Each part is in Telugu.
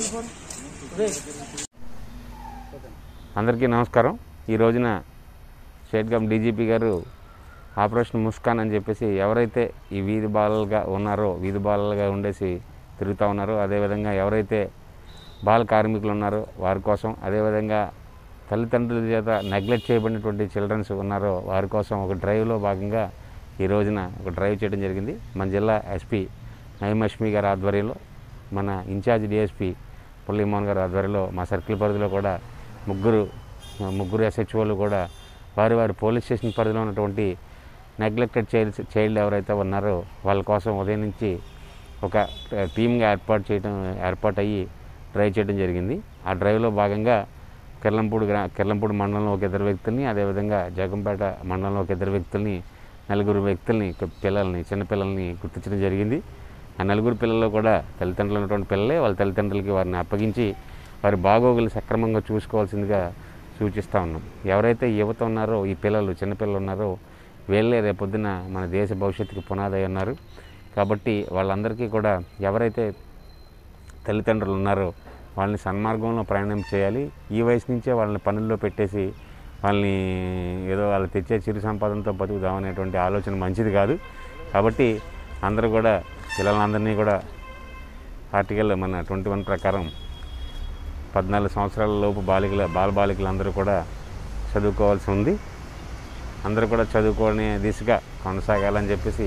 అందరికీ నమస్కారం ఈ రోజున state government DGP garu operation Muskaan అని చెప్పేసి ఎవరైతే ఈ వీధి బాలలుగా ఉన్నారో వీధి బాలలుగా ఉండేసి తిరుగుతూ ఉన్నారో అదేవిధంగా ఎవరైతే బాల కార్మికులు ఉన్నారో వారి కోసం అదేవిధంగా తల్లిదండ్రుల చేత నెగ్లెక్ట్ చేయబడినటువంటి చిల్డ్రన్స్ ఉన్నారో వారి కోసం ఒక డ్రైవ్లో భాగంగా ఈ రోజున ఒక డ్రైవ్ చేయడం జరిగింది మన జిల్లా ఎస్పీ నయీం అష్మి గారి ఆధ్వర్యంలో మన ఇన్ఛార్జ్ డిఎస్పీ పుల్లిమోహన్ గారి ఆధ్వర్యంలో మా సర్కిల్ పరిధిలో కూడా ముగ్గురు ముగ్గురు ఎస్హెచ్ఓలు కూడా వారి వారి పోలీస్ స్టేషన్ పరిధిలో ఉన్నటువంటి నెగ్లెక్టెడ్ చైల్డ్ చైల్డ్ ఎవరైతే ఉన్నారో వాళ్ళ కోసం ఉదయం నుంచి ఒక టీమ్గా ఏర్పాటు చేయడం ఏర్పాటు అయ్యి డ్రైవ్ చేయడం జరిగింది ఆ డ్రైవ్లో భాగంగా కిర్లంపూడి గ్రా కిర్లంపూడి మండలంలో ఒక ఇద్దరు వ్యక్తుల్ని అదేవిధంగా జగంపేట మండలంలో ఒక ఇద్దరు వ్యక్తుల్ని నలుగురు వ్యక్తుల్ని క- పిల్లల్ని చిన్నపిల్లల్ని గుర్తించడం జరిగింది ఆ నలుగురు పిల్లల్లో కూడా తల్లిదండ్రులు ఉన్నటువంటి పిల్లలే వాళ్ళ తల్లిదండ్రులకి వారిని అప్పగించి వారి బాగోగులు సక్రమంగా చూసుకోవాల్సిందిగా సూచిస్తూ ఉన్నాం ఎవరైతే యువత ఉన్నారో ఈ పిల్లలు చిన్నపిల్లలు ఉన్నారో వీళ్ళే రేపొద్దున మన దేశ భవిష్యత్తుకి పునాది అయి ఉన్నారు కాబట్టి వాళ్ళందరికీ కూడా ఎవరైతే తల్లిదండ్రులు ఉన్నారో వాళ్ళని సన్మార్గంలో ప్రయాణం చేయాలి ఈ వయసు నుంచే వాళ్ళని పనుల్లో పెట్టేసి వాళ్ళని ఏదో వాళ్ళు తెచ్చే చిరు సంపాదనతో బతుకుదామనేటువంటి ఆలోచన మంచిది కాదు కాబట్టి అందరూ కూడా పిల్లలందరినీ కూడా ఆర్టికల్ మన ట్వంటీ వన్ ప్రకారం పద్నాలుగు సంవత్సరాల లోపు బాలికల బాల బాలికలందరూ కూడా చదువుకోవాల్సి ఉంది అందరూ కూడా చదువుకునే దిశగా కొనసాగాలని చెప్పేసి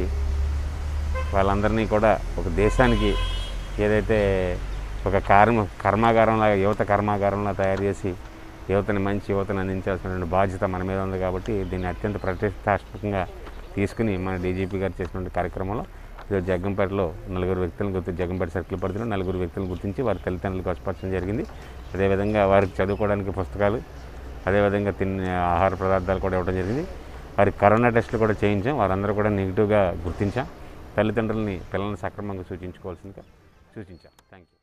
వాళ్ళందరినీ కూడా ఒక దేశానికి ఏదైతే ఒక కర్మ కర్మాగారంలాగా యువత కర్మాగారంలా తయారు చేసి యువతని మంచి యువతను అందించాల్సినటువంటి బాధ్యత మన మీద ఉంది కాబట్టి దీన్ని అత్యంత ప్రతిష్టాత్మకంగా తీసుకుని మన డీజీపీ గారు చేసినటువంటి కార్యక్రమంలో ఈరోజు జగ్గంపేటలో నలుగురు వ్యక్తులను గుర్తు జగ్గంపేట సర్కిల్ పరిధిలో నలుగురు వ్యక్తులను గుర్తించి వారి తల్లిదండ్రులకు వసపరచడం జరిగింది అదేవిధంగా వారికి చదువుకోవడానికి పుస్తకాలు అదేవిధంగా తినే ఆహార పదార్థాలు కూడా ఇవ్వడం జరిగింది వారికి కరోనా టెస్టులు కూడా చేయించాం వారందరూ కూడా నెగిటివ్గా గుర్తించాం తల్లిదండ్రులని పిల్లల్ని సక్రమంగా సూచించుకోవాల్సిందిగా సూచించాం థ్యాంక్ యూ